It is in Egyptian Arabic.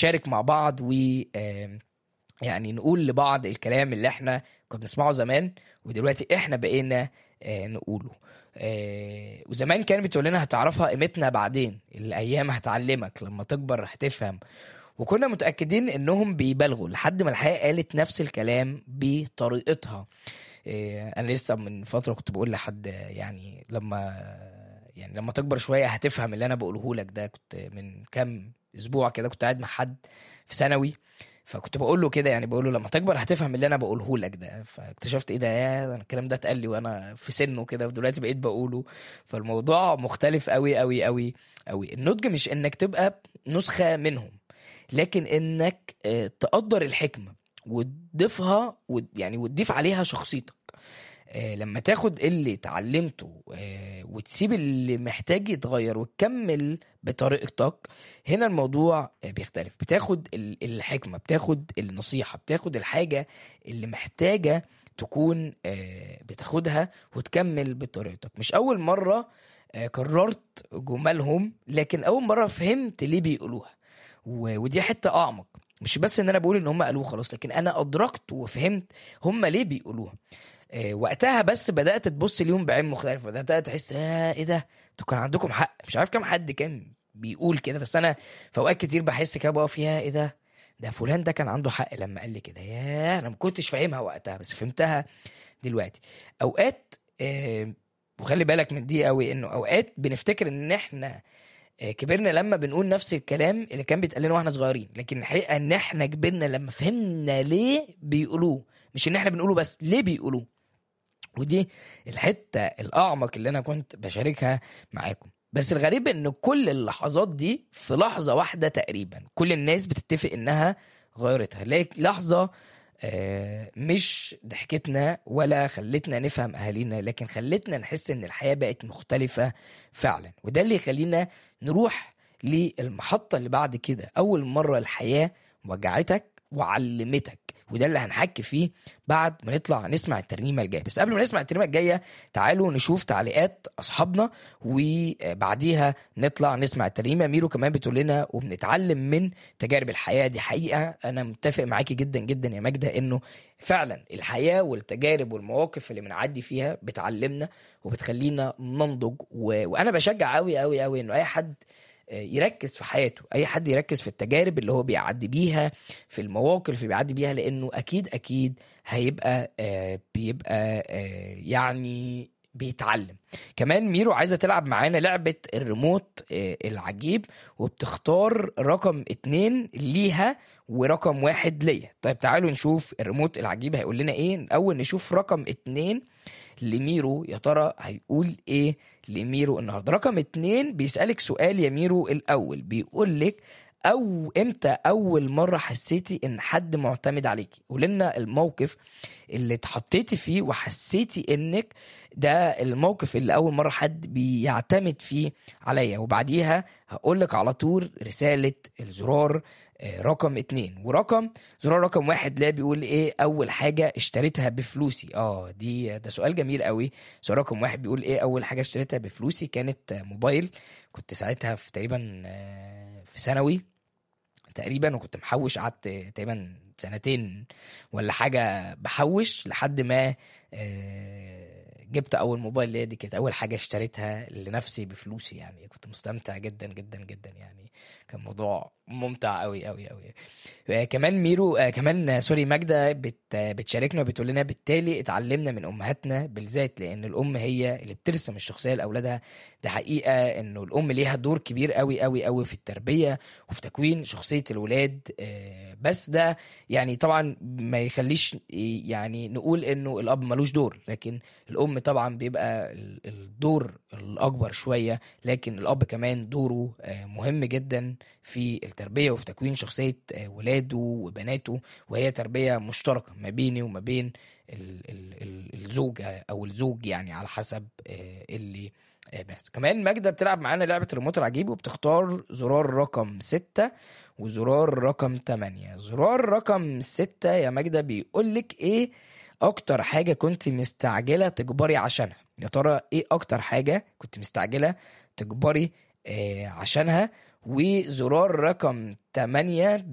نتشارك مع بعض و آم، يعني نقول لبعض الكلام اللي احنا كنا بنسمعه زمان ودلوقتي احنا بقينا آه، نقوله آه، وزمان كان بتقول لنا هتعرفها قيمتنا بعدين الايام هتعلمك لما تكبر هتفهم وكنا متاكدين انهم بيبالغوا لحد ما الحقيقه قالت نفس الكلام بطريقتها إيه، انا لسه من فتره كنت بقول لحد يعني لما يعني لما تكبر شويه هتفهم اللي انا بقوله لك ده كنت من كام اسبوع كده كنت قاعد مع حد في ثانوي فكنت بقول له كده يعني بقول له لما تكبر هتفهم اللي انا بقوله لك ده فاكتشفت ايه ده يا ده أنا الكلام ده اتقال لي وانا في سنه كده ودلوقتي بقيت بقوله فالموضوع مختلف قوي قوي قوي قوي النضج مش انك تبقى نسخه منهم لكن انك آه، تقدر الحكمه وتضيفها ود- يعني وتضيف عليها شخصيتك آه، لما تاخد اللي اتعلمته آه، وتسيب اللي محتاج يتغير وتكمل بطريقتك هنا الموضوع آه، بيختلف بتاخد ال- الحكمة بتاخد النصيحة بتاخد الحاجة اللي محتاجة تكون آه، بتاخدها وتكمل بطريقتك مش أول مرة آه، كررت جملهم لكن أول مرة فهمت ليه بيقولوها و- ودي حتة أعمق مش بس ان انا بقول ان هم قالوه خلاص لكن انا ادركت وفهمت هم ليه بيقولوها آه، وقتها بس بدات تبص ليهم بعين مختلفه بدات تحس آه ايه ده انتوا كان عندكم حق مش عارف كام حد كان بيقول كده بس انا في اوقات كتير بحس كده بقى فيها ايه ده ده فلان ده كان عنده حق لما قال لي كده ياه انا ما كنتش فاهمها وقتها بس فهمتها دلوقتي اوقات آه، وخلي بالك من دي قوي انه اوقات بنفتكر ان احنا آه، كبرنا لما بنقول نفس الكلام اللي كان بيتقال لنا واحنا صغيرين لكن الحقيقه ان احنا كبرنا لما فهمنا ليه بيقولوه مش ان احنا بنقوله بس ليه بيقولوه ودي الحته الاعمق اللي انا كنت بشاركها معاكم بس الغريب ان كل اللحظات دي في لحظه واحده تقريبا كل الناس بتتفق انها غيرتها لك لحظه آه، مش ضحكتنا ولا خلتنا نفهم اهالينا لكن خلتنا نحس ان الحياه بقت مختلفه فعلا وده اللي يخلينا نروح للمحطه اللي بعد كده اول مره الحياه وجعتك وعلمتك وده اللي هنحكي فيه بعد ما نطلع نسمع الترنيمه الجايه بس قبل ما نسمع الترنيمه الجايه تعالوا نشوف تعليقات اصحابنا وبعديها نطلع نسمع الترنيمه ميرو كمان بتقول لنا وبنتعلم من تجارب الحياه دي حقيقه انا متفق معاكي جدا جدا يا ماجده انه فعلا الحياه والتجارب والمواقف اللي بنعدي فيها بتعلمنا وبتخلينا ننضج و... وانا بشجع قوي قوي قوي انه اي حد آه، يركز في حياته اي حد يركز في التجارب اللي هو بيعدي بيها في المواقف اللي بيعدي بيها لانه اكيد اكيد هيبقى آه، بيبقى آه، يعني بيتعلم كمان ميرو عايزه تلعب معانا لعبه الريموت آه، العجيب وبتختار رقم اتنين ليها ورقم واحد ليا طيب تعالوا نشوف الريموت العجيب هيقول لنا ايه الاول نشوف رقم اتنين لميرو يا ترى هيقول ايه لميرو النهارده رقم اتنين بيسألك سؤال يا ميرو الاول بيقول لك او امتى اول مره حسيتي ان حد معتمد عليكي قول لنا الموقف اللي اتحطيتي فيه وحسيتي انك ده الموقف اللي اول مره حد بيعتمد فيه عليا وبعديها هقول لك على طول رساله الزرار آه، رقم اتنين ورقم زرار رقم واحد لا بيقول ايه اول حاجه اشتريتها بفلوسي اه دي ده سؤال جميل قوي سؤال رقم واحد بيقول ايه اول حاجه اشتريتها بفلوسي كانت آه، موبايل كنت ساعتها في تقريبا آه، في ثانوي تقريبا وكنت محوش قعدت تقريبا سنتين ولا حاجه بحوش لحد ما آه، جبت اول موبايل ليا دي كانت اول حاجه اشتريتها لنفسي بفلوسي يعني كنت مستمتع جدا جدا جدا يعني كان موضوع ممتع قوي قوي قوي آه، كمان ميرو آه، كمان آه، سوري ماجدة بت آه، بتشاركنا وبتقول لنا بالتالي اتعلمنا من امهاتنا بالذات لان الام هي اللي بترسم الشخصيه لاولادها ده حقيقه انه الام ليها دور كبير قوي قوي قوي في التربيه وفي تكوين شخصيه الولاد آه، بس ده يعني طبعا ما يخليش يعني نقول انه الاب ملوش دور لكن الام طبعا بيبقى ال- الدور الاكبر شويه لكن الاب كمان دوره آه، مهم جدا في التربيه وفي تكوين شخصيه آه، ولاده وبناته وهي تربيه مشتركه ما بيني وما بين ال- ال- ال- الزوجه او الزوج يعني على حسب آه، اللي آه، بيحصل كمان ماجدة بتلعب معانا لعبة الريموت العجيب وبتختار زرار رقم ستة وزرار رقم تمانية زرار رقم ستة يا ماجدة بيقولك ايه اكتر حاجة كنت مستعجلة تكبري عشانها يا ترى ايه اكتر حاجة كنت مستعجلة تكبري آه عشانها وزرار رقم 8